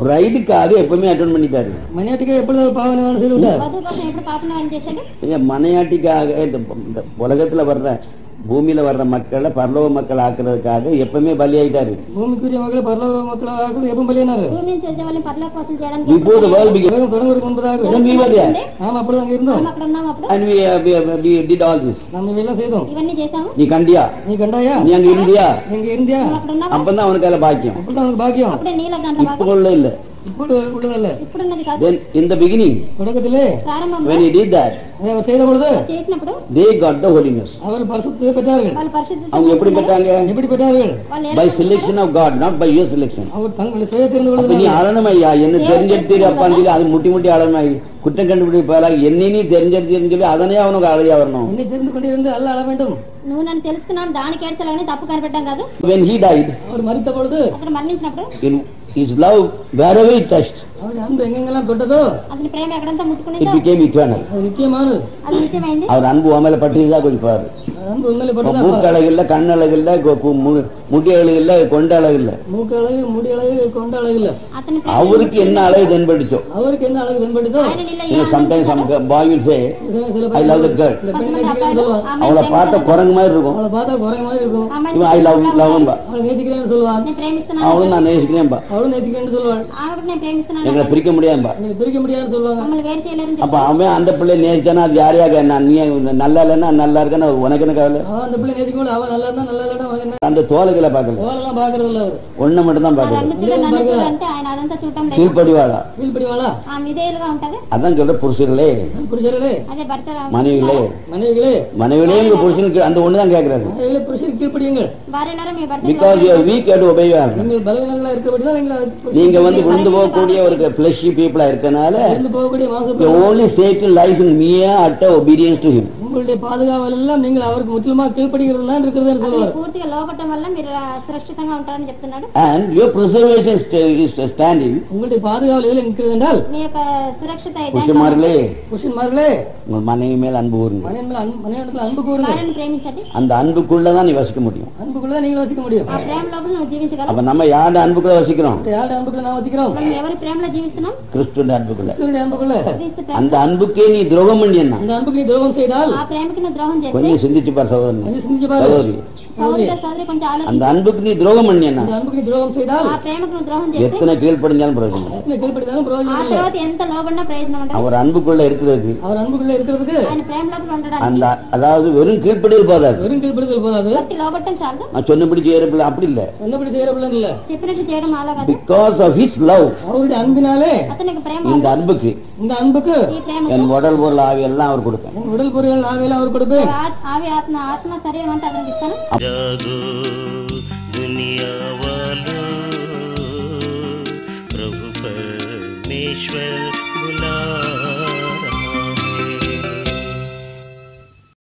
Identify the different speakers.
Speaker 1: பிரைடுக்காக எப்பவுமே அட்டன் பண்ணிட்டாரு
Speaker 2: மணியாட்டிக்கு எப்பொழுது பாவனை செய்து விட்டார்
Speaker 3: వధువు కోసం ఎప్పుడు పాపనాలు చేశాడు
Speaker 1: ஏன் மனையாட்டிக்காக இந்த இந்த உலகத்துல வர்ற பூமியில வர்ற மக்களை பரலோக மக்கள் ஆக்குறதுக்காக எப்பவுமே பலியாயிட்டாரு
Speaker 2: பூமிக்குரிய மக்கள் பரலோக மக்கள் ஆக்கள் எப்பவும் பலியினாரு
Speaker 3: భూమి నుంచి వచ్చే వాళ్ళని పర్లోక కోసం చేయడానికి
Speaker 1: Before the world began,
Speaker 2: உலகம் தொடங்குவதற்கு முன்பதாக
Speaker 1: then we were there.
Speaker 2: நாம அப்படி அங்க இருந்தோம்
Speaker 3: మనం అక్కడ ఉన్నాం అప్పుడు
Speaker 1: And we, uh, we, uh, we did all this.
Speaker 2: நம்ம இதெல்லாம் செய்தோம்
Speaker 3: ఇవన్నీ చేసాము
Speaker 1: நீ கண்டியா
Speaker 2: நீ கண்டாயா
Speaker 1: நீ அங்க இருந்தியா
Speaker 2: நீங்க இருந்தியா
Speaker 3: నువ్వు అక్కడ ఉన్నావా
Speaker 1: அப்பதான் அவனுக்கு அதுல பாக்கியம்
Speaker 2: அப்படிதான் உனக்கு பாக்கியம்
Speaker 3: అప్పుడే నీళ్ళ దాంట్లో
Speaker 1: இப்போ
Speaker 3: భాగం
Speaker 1: உள்ள இல்ல
Speaker 2: ఇప్పుడు உள்ளதல்ல
Speaker 3: ఇప్పుడున్నది కాదు
Speaker 1: then in the beginning
Speaker 2: தொடக்கத்திலே
Speaker 3: ప్రారంభంలో
Speaker 1: when he did that
Speaker 2: அதை அவர் செய்த பொழுது
Speaker 3: చేసినప్పుడు
Speaker 1: they got the holiness
Speaker 2: அவர் பரிசுத்தத்தை பெற்றார்கள்
Speaker 3: వాళ్ళు పరిశుద్ధ
Speaker 1: அவங்க எப்படி பெற்றாங்க
Speaker 2: எப்படி பெற்றார்கள்
Speaker 3: వాళ్ళు
Speaker 1: by selection of God not by your selection
Speaker 2: அவர் தங்களை சுய தெரிந்து
Speaker 1: அப்ப
Speaker 2: கொள்வது
Speaker 1: நீ அழணும் ஐயா என்ன தெரிஞ்செடுத்து அப்பான்னு சொல்லி அது முட்டி முட்டி அழணும் ஐயா. குற்றம் கண்டுபிடிப்பால என்னை நீ தெரிஞ்செடுத்துன்னு சொல்லி அதனே அவனுக்கு அழகியா வரணும்
Speaker 2: என்னை தெரிந்து கொண்டிருந்து அல்ல அழ வேண்டும்
Speaker 3: నువ్వు నన్ను తెలుసుకున్నాను దానికి ఏడ్చాలని తప్పు కనిపెట్టాం కాదు
Speaker 1: when he died
Speaker 2: அவர் மறித்த பொழுது
Speaker 3: అతను మరణించినప్పుడు
Speaker 1: in his love wherever he touched
Speaker 2: அவருடைய அன்பு எங்கெங்கெல்லாம் தொட்டதோ
Speaker 3: అతని ప్రేమ ఎక్కడంతా
Speaker 1: it
Speaker 3: ముట్టుకునేదో
Speaker 1: became eternal
Speaker 2: அது நிச்சயமானது
Speaker 3: అది నిత్యమైంది
Speaker 1: அவர் அன்பு உன் மேல பட்டிருந்தா கொஞ்சம் பாரு
Speaker 2: அது அன்பு உண்மையிலே பட்டதா
Speaker 1: மூக்கு அழகு இல்ல கண் அழகு இல்ல கொ- கு- மு- முடி அழகு இல்ல கொண்ட அழகு இல்ல
Speaker 2: மூக்கு அழகு முடி அழகு கொண்ட அழகு இல்ல
Speaker 3: అతని ప్రేమ
Speaker 1: அவருக்கு என்ன அழகு தென்படுச்சோ
Speaker 2: அவருக்கு என்ன அழகு தென்படுதோ
Speaker 3: ఆయన నీళ్ళ
Speaker 1: you know sometimes some boy will say
Speaker 2: சில- சில
Speaker 1: i
Speaker 2: பேர்
Speaker 1: love that girl
Speaker 2: இந்த பெண்
Speaker 3: కొంతమంది
Speaker 2: நேசிக்கிறேன்னு
Speaker 3: అబ్బాయిలు
Speaker 2: சொல்லுவான்
Speaker 3: ఆమె
Speaker 1: அவளை பார்த்த குரங்கு மாதிரி இருக்கும்
Speaker 2: அவளை பார்த்தா குறை மாதிரி இருக்கும்
Speaker 3: అమ్మాయిని
Speaker 1: ஐ லவ் லவ் பா
Speaker 2: அவளை நேசிக்கிறேன்னு சொல்லுவான்
Speaker 3: నేను ప్రేమిస్తున్నాను
Speaker 1: அவளும் நான் நேசிக்கிறேன்பா
Speaker 2: அவளும் நேசிக்கிறேன்னு சொல்லுவாள்
Speaker 3: ఆమె కూడా నేను ప్రేమిస్తున్నాను
Speaker 1: எங்களை பிரிக்க முடியாதுப்பா
Speaker 2: எனக்கு பிரிக்க முடியாதுன்னு சொல்லுவாங்க
Speaker 3: మమ్మల్ని వేరు చేయలేరు
Speaker 1: அப்ப அவன் அந்த பிள்ளை நேசிச்சானா அது யார் யாரு நான் நீ நல்லா இல்லைன்னா நல்லா இருக்கேன்னு உனக்கு என்ன கவலை
Speaker 2: அவன் அந்த பிள்ளை நேசிக்கும் அவன் நல்லா இருந்தா நல்லா இல்லாட்டா அவன் என்ன
Speaker 1: அந்த தோலுகளை பார்க்கல
Speaker 2: ஓலெல்லாம் பாக்குறது இல்ல அவர்
Speaker 1: ஒண்ணை மட்டும் தான் பார்க்கல
Speaker 3: రంగు చూడాలి నన్ను చూడాలంటే ఆయన అదంతా చూడటం లేదు
Speaker 1: கீழ்ப்படிவாளா
Speaker 2: ஃபீல் பண்ணுவாளா
Speaker 3: ఆమె విధేయులుగా ఉంటది
Speaker 1: அதான் சொல்ற புருஷர்களே
Speaker 2: புருஷர்களே
Speaker 3: అదే భర్త
Speaker 1: மனைவிகளே
Speaker 2: மனைவிகளே
Speaker 1: மனைவிகளே உங்க புருஷனுக்கு அந்த ஒண்ணு தான் கேட்கறாரு
Speaker 2: மனைவிகளே புருஷன் கீழ்ப்படியுங்கள்
Speaker 3: భార్యలారా మీ భర్త
Speaker 1: because you weak at obey
Speaker 2: நீங்கள் பலவீனங்களா இருக்கிறபடிதான் நீங்கள் அதுக்கு
Speaker 1: நீங்க வந்து விழுந்து போகக்கூடிய ஒரு பிளஷி பீப்புளா இருக்கனால
Speaker 2: இருந்து போகக்கூடிய மாசம்
Speaker 1: the only Satan lies in mere utter obedience to him
Speaker 2: உங்களுடைய பாதுகாவல் எல்லாம் நீங்கள் அவருக்கு முற்றிலுமா கீழ்ப்படுகிறது தான் இருக்கிறதுன்னு சொல்லுவார்
Speaker 3: పూర్తిగా లోపట్టం వల్ల మీరు ఆ, సురక్షితంగా ఉంటారని చెప్తున్నాడు
Speaker 1: and your preservation sta- is standing
Speaker 2: உங்களுடைய பாதுகாவல் எதில் நிற்கிறது என்றால்
Speaker 3: మీ యొక్క సురక్షిత అయితే
Speaker 1: புருஷமார்களே
Speaker 2: புருஷன்மார்களே
Speaker 1: உங்கள் மனைவி மேல் அன்பு கூறுங்க
Speaker 2: மனைவன் மேல அன்பு மனைவனத்தில் அன்பு கூறுங்க
Speaker 3: భార్యను ప్రేమించండి
Speaker 1: அந்த அன்புக்குள்ளதான் நீ வசிக்க முடியும்
Speaker 2: அன்புக்குள்ள நீங்கள் வசிக்க முடியும்
Speaker 3: ఆ ప్రేమ లోపల నువ్వు జీవించగలవు
Speaker 1: அப்ப நம்ம யாருடைய அன்புக்குள்ள வசிக்கிறோம்
Speaker 2: யாருடைய அன்புக்குள்ள நான் வசிக்கிறோம்
Speaker 3: మనం ఎవరి ప్రేమలో జీవిస్తున్నాం
Speaker 1: கிறிஸ்துவின் அன்புக்குள்ள
Speaker 2: கிறிஸ்துவனுடைய அன்புக்குள்ள
Speaker 3: క్రీస్తు ప్రేమ
Speaker 1: அந்த அன்புக்கே நீ துரோகம் பண்ணியன்னா
Speaker 2: அந்த அன்புக்கு நீ துரோகம் செய்தால்
Speaker 3: ఆ ప్రేమకి నువ్వు ద్రోహం చేస్తే
Speaker 1: கொஞ்சம் சிந்திச்சு பார் சகோதரன்
Speaker 2: கொஞ்சம் சிந்திச்சு பாரு
Speaker 1: சகோதரி
Speaker 3: సోదరుడు సోదరి కొంచెం ఆలోచించి
Speaker 1: அந்த அன்புக்கு நீ துரோகம் பண்ணியன்னா
Speaker 2: அந்த அன்புக்கு நீ துரோகம் செய்தால்
Speaker 3: ఆ ప్రేమకు నువ్వు ద్రోహం చేస్తే
Speaker 1: எத்தனை கீழ்ப்படிஞ்சாலும் பிரயோஜனம் இல்லை.
Speaker 2: எத்தனை கீழ்படித்தாலும்
Speaker 3: ఆ
Speaker 2: பிரயோஜனம் இல்லை
Speaker 3: తర్వాత ఎంత లోబడినా ప్రయోజనం ఉంటుంది
Speaker 1: அவர் அன்புக்குள்ள இருக்கிறதுக்கு
Speaker 2: அவர் அன்புக்குள்ள இருக்கிறதுக்கு
Speaker 3: ఆయన ప్రేమ లోపల ఉండడానికి
Speaker 1: அந்த அதாவது வெறும் கீழ்ப்படியில் போதாது
Speaker 2: வெறும் கீழ்படுதல் போதாது
Speaker 3: భక్తి లోబట్టం చాలు
Speaker 1: நான் சொன்னபடி செய்யறப்பில்ல அப்படி இல்ல
Speaker 2: சொன்னபடி செய்யற பிள்ளை இல்ல
Speaker 3: చెప్పినట్టు చేయడం అలా కాదు
Speaker 1: பிகாஸ் ஆஃப் ஹிஸ் லவ்
Speaker 2: அவருடைய அன்பினாலே
Speaker 3: అతనికి ప్రేమ
Speaker 1: இந்த அன்புக்கு
Speaker 2: இந்த அன்புக்கு
Speaker 3: ఈ ప్రేమ
Speaker 1: என் உடல் பொருள் ஆவி எல்லாம் அவர் கொடுப்பேன்
Speaker 2: என் உடல் பொருள் ஆவியில அவர் கொடுப்பேன்
Speaker 3: ఆవి ఆత్మ ఆత్మ శరీరం అంతా అతనికి ఇస్తాను
Speaker 4: जागो दुनिया वालों प्रभु परमेश्वर